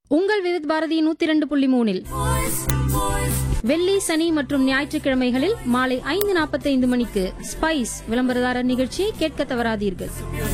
உங்கள் விவித் பாரதி நூத்தி இரண்டு புள்ளி மூணில் வெள்ளி சனி மற்றும் ஞாயிற்றுக்கிழமைகளில் மாலை ஐந்து நாற்பத்தைந்து மணிக்கு ஸ்பைஸ் விளம்பரதாரர் நிகழ்ச்சியை கேட்க தவறாதீர்கள்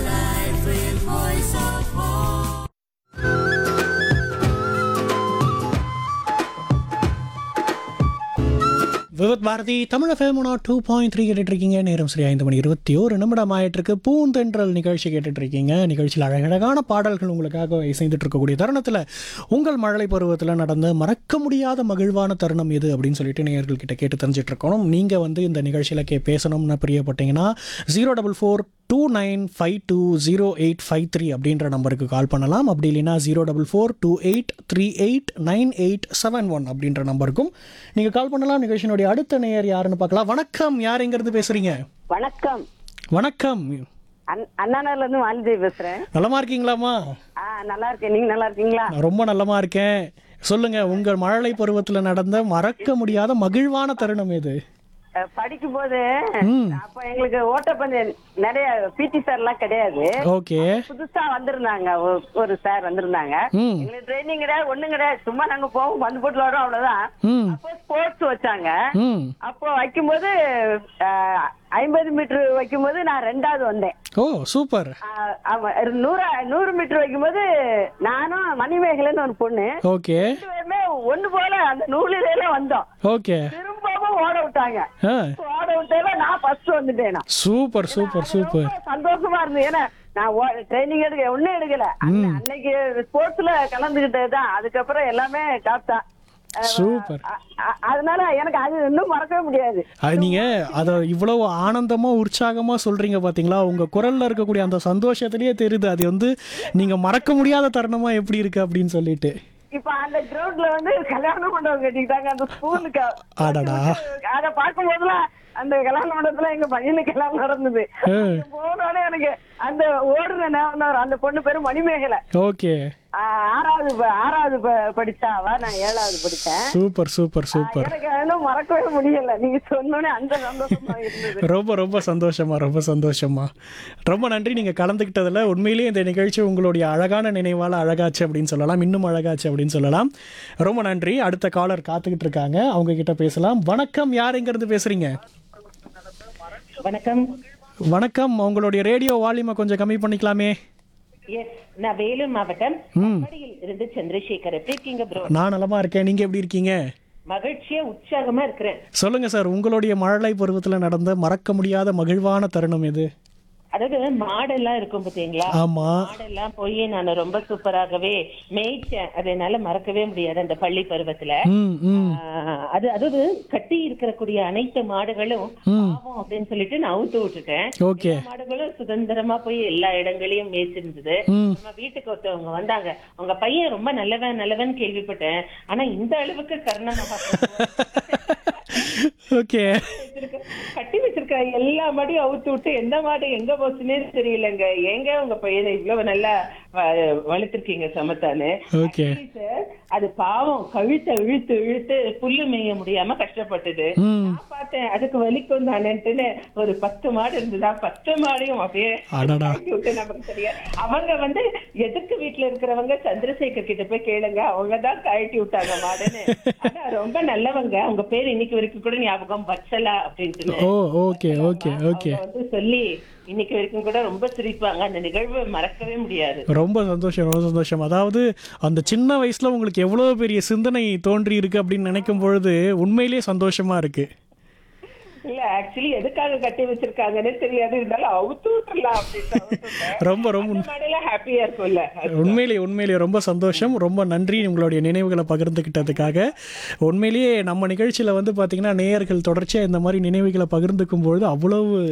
விவத் பாரதி தமிழ் ஃபேமனா டூ பாயிண்ட் த்ரீ கேட்டுட்டு இருக்கீங்க நேரம் சரி ஐந்து மணி இருபத்தி ஒரு நிமிடம் ஆயிட்டிருக்கு பூந்தென்றல் நிகழ்ச்சி கேட்டுட்டு இருக்கீங்க நிகழ்ச்சியில் அழகழகான பாடல்கள் உங்களுக்காக இசைந்துட்டு இருக்கக்கூடிய தருணத்தில் உங்கள் மழலை பருவத்தில் நடந்த மறக்க முடியாத மகிழ்வான தருணம் எது அப்படின்னு சொல்லிட்டு நேயர்கள் கிட்ட கேட்டு தெரிஞ்சிட்டு இருக்கணும் நீங்கள் வந்து இந்த நிகழ்ச்சியில் கே பேசணும்னு பிரியப்பட்டீங்கன்னா zero double four two nine five two zero eight five three அப்படின்ற நம்பருக்கு கால் பண்ணலாம் அப்படி இல்லைன்னா zero double four two eight three eight nine eight seven one அப்படின்ற நம்பருக்கும் நீங்கள் கால் பண்ணலாம் நிகழ்ச்சியினுடைய அடுத்த நேயர் யாருன்னு பார்க்கலாம் வணக்கம் யார் எங்கேருந்து பேசுகிறீங்க வணக்கம் வணக்கம் அண்- அண்ணாநகர்ல இருந்து வாலிதேவி பேசுறேன் நலமா இருக்கீங்களாம்மா ஆ நல்லா இருக்கேன் நீங்க நல்லா இருக்கீங்களா நான் ரொம்ப நல்லமா இருக்கேன் சொல்லுங்க உங்கள் மழலை பருவத்தில் நடந்த மறக்க முடியாத மகிழ்வான தருணம் எது அஹ், படிக்கும் போது ம் அப்ப எங்களுக்கு ஓட்டப்பந்தயம் நிறைய பிடி சார் எல்லாம் கிடையாது ஓகே புதுசா வந்திருந்தாங்க ஒரு- ஒரு சார் வந்திருந்தாங்க ம் எங்களுக்கு ட்ரைனிங் கிடையாது ஒண்ணும் கிடையாது சும்மா நாங்க போவோம் பந்து போட்டு விளையாடுவோம் அவ்வளவுதான் ம் அப்போ ஸ்போர்ட்ஸ் வச்சாங்க ம் அப்போ வைக்கும்போது அஹ், ஐம்பது மீட்டர் வைக்கும்போது நான் ரெண்டாவது வந்தேன் ஓ சூப்பர் அஹ், ஆமா நூறு நூறு மீட்டர் வைக்கும்போது நானும் மணிமேகலைன்னு ஒரு பொண்ணு ஓகே ரெண்டு பேருமே ஒண்ணு போல அந்த நூலில வந்தோம் ஓகே திரும்பவும் ஓட விட்டாங்க ஆ ஓட விட்டேல நான் ஃபர்ஸ்ட் வந்துட்டேன் நான். சூப்பர் சூப்பர் சூப்பர் ரொம்ப சந்தோஷமா இருந்தது ஏன்னா நான் ட்ரைனிங் எடுக்க ஒண்ணும் எடுக்கல அன்ன- அன்னைக்கு ஸ்போர்ட்ஸ்ல கலந்துகிட்டது தான் அதுக்கப்புறம் எல்லாமே காப்டா சூப்பர் அதனால எனக்கு அது இன்னும் மறக்கவே முடியாது அது நீங்க அதை இவ்வளவு ஆனந்தமா உற்சாகமா சொல்றீங்க பாத்தீங்களா உங்க குரல்ல இருக்கக்கூடிய அந்த சந்தோஷத்திலேயே தெரியுது அது வந்து நீங்க மறக்க முடியாத தருணமா எப்படி இருக்கு அப்படின்னு சொல்லிட்டு இப்ப அந்த கிரவுண்ட்ல வந்து கல்யாண மண்டபம் கட்டிக்கிட்டாங்க அந்த ஸ்கூலுக்கு அடடா. அத பார்க்கும் போதுலாம் அந்த கல்யாண மண்டபத்துல எங்க பையனுக்கு எல்லாம் நடந்தது ஆ. போனோடனே எனக்கு அந்த ஓடுன ஞாபகம் வரும். அந்த பொண்ணு பேரு மணிமேகலை ஓகே ஆ, ஆறாவது ப- ஆறாவது ப- படிச்சா அவ நான் ஏழாவது படிச்சேன் சூப்பர் சூப்பர் சூப்பர் எனக்கு இன்னும் மறக்கவே முடியல நீங்க சொன்னோடனே அந்த சந்தோஷமா இருந்தது ரொம்ப ரொம்ப சந்தோஷமா ரொம்ப சந்தோஷமா ரொம்ப நன்றி நீங்க கலந்துக்கிட்டதுல உண்மையிலேயே இந்த நிகழ்ச்சி உங்களுடைய அழகான நினைவால அழகாச்சு அப்படின்னு சொல்லலாம் இன்னும் அழகாச்சு அப்படின்னு சொல்லலாம் ரொம்ப நன்றி அடுத்த காலர் காத்துக்கிட்டு இருக்காங்க அவங்க கிட்ட பேசலாம் வணக்கம் யார் எங்க இருந்து பேசுறீங்க வணக்கம் வணக்கம் உங்களுடைய ரேடியோ வால்யூமை கொஞ்சம் கம்மி பண்ணிக்கலாமே எஸ் நான் வேலூர் மாவட்டம் ம் கம்படியில் இருந்து சந்திரசேகர் எப்படி இருக்கீங்க ப்ரோ நான் நலமா இருக்கேன் நீங்க எப்படி இருக்கீங்க மகிழ்ச்சியா உற்சாகமா இருக்கிறேன் சொல்லுங்க சார் உங்களுடைய மழலை பருவத்துல நடந்த மறக்க முடியாத மகிழ்வான தருணம் எது அதாவது மாடெல்லாம் இருக்கும் பாத்தீங்களா ஆமா மாடெல்லாம் போய் நான் ரொம்ப சூப்பராகவே மேய்ச்சேன் அதை என்னால மறக்கவே முடியாது அந்த பள்ளி பருவத்துல ம் ம் ஆஹ் அது அதாவது கட்டி இருக்கக்கூடிய அனைத்து மாடுகளும் பாவம் அப்படின்னு சொல்லிட்டு நான் அவுத்து விட்டுட்டேன் ஓகே எல்லா மாடுகளும் சுதந்திரமா போய் எல்லா இடங்களையும் மேய்ச்சிருந்தது ம் நம்ம வீட்டுக்கு ஒருத்தவங்க வந்தாங்க உங்க பையன் ரொம்ப நல்லவன் நல்லவன் கேள்விப்பட்டேன் ஆனா இந்த அளவுக்கு கருணமாக ஓகே வச்சிருக்க கட்டி வச்சிருக்க எல்லா மாடையும் அவுத்து விட்டு எந்த மாடு எங்க போச்சுன்னே தெரியலங்க ஏங்க உங்க பையனை இவ்வளவு நல்லா வ- வளர்த்திருக்கீங்க சமத்தானு ஓகே Actually sir, அது பாவம் கழுத்தை இழுத்து இழுத்து புல்லு மேய முடியாம கஷ்டப்பட்டது ம் நான் பார்த்தேன் அதுக்கு வலிக்கும் தானேன்ட்டுன்னு ஒரு பத்து மாடு இருந்ததா பத்து மாடையும் அப்படியே அடடா கழட்டி விட்டு நமக்கு தெரியாது அவங்க வந்து எதிர்க்கு வீட்டுல இருக்கிறவங்க சந்திரசேகர் கிட்ட போய் கேளுங்க அவங்க தான் கழட்டி விட்டாங்க மாடுன்னு ஆனா ரொம்ப நல்லவங்க அவங்க பேர் இன்னைக்கு வரைக்கும் கூட ஞாபகம் வச்சலா அப்படின்ட்டு ஓ ஓகே ஓகே ஓகே அவங்க வந்து சொல்லி இன்னைக்கு வரைக்கும் கூட ரொம்ப சிரிப்பாங்க அந்த நிகழ்வு மறக்கவே முடியாது ரொம்ப சந்தோஷம் ரொம்ப சந்தோஷம் அதாவது அந்த சின்ன வயசுல உங்களுக்கு எவ்வளவு பெரிய சிந்தனை தோன்றி இருக்கு அப்படின்னு நினைக்கும் பொழுது உண்மையிலேயே சந்தோஷமா இருக்கு இல்ல ஆக்சுவலி எதுக்காக கட்டி வச்சிருக்காங்கன்னு தெரியாது இருந்தாலும் அவுத்து விட்டுறலாம் அப்படின்னு அவுத்து விட்டேன். ரொம்ப ரொம்ப அந்த மாடெல்லாம் ஹாப்பியா இருக்கும்ல உண்மையிலேயே உண்மையிலேயே ரொம்ப சந்தோஷம் ரொம்ப நன்றி உங்களுடைய நினைவுகளை பகிர்ந்துக்கிட்டதுக்காக உண்மையிலேயே நம்ம நிகழ்ச்சியில் வந்து பார்த்தீங்கன்னா நேயர்கள் தொடர்ச்சியாக இந்த மாதிரி நினைவுகளை பகிர்ந்துக்கும் பொழுது அவ்வளவு